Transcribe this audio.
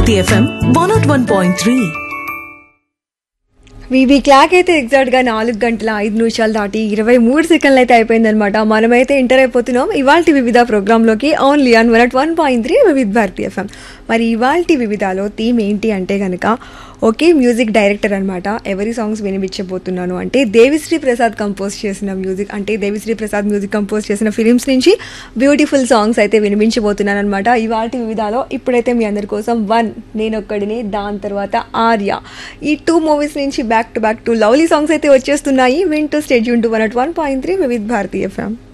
Bharati FM one naught one point three వీవీ clock అయితే ఎగ్జాక్ట్గా నాలుగు గంటల ఐదు నిమిషాలు దాటి ఇరవై మూడు సెకండ్లు అయితే అయిపోయిందనమాట మనమైతే ఎంటర్ అయిపోతున్నాం ఇవాళ వివిధ ప్రోగ్రాంలోకి only on one one point three Vividh Bharati FM మరి ఇవాళ వివిధలో థీమ్ ఏంటి అంటే కనుక ఒకే మ్యూజిక్ డైరెక్టర్ అనమాట ఎవరి సాంగ్స్ వినిపించబోతున్నాను అంటే దేవిశ్రీ ప్రసాద్ కంపోజ్ చేసిన మ్యూజిక్ అంటే దేవిశ్రీ ప్రసాద్ మ్యూజిక్ కంపోజ్ చేసిన ఫిలిమ్స్ నుంచి బ్యూటిఫుల్ సాంగ్స్ అయితే వినిపించబోతున్నాను అనమాట ఇవాళ వివిధాలో ఇప్పుడైతే మీ అందరి కోసం వన్ నేను ఒక్కడిని దాని తర్వాత ఆర్య ఈ టూ మూవీస్ నుంచి back to back two lovely songs అయితే వచ్చేస్తున్నాయి వింటూ స్టేజ్ టు one at one point three Vividh Bharati FM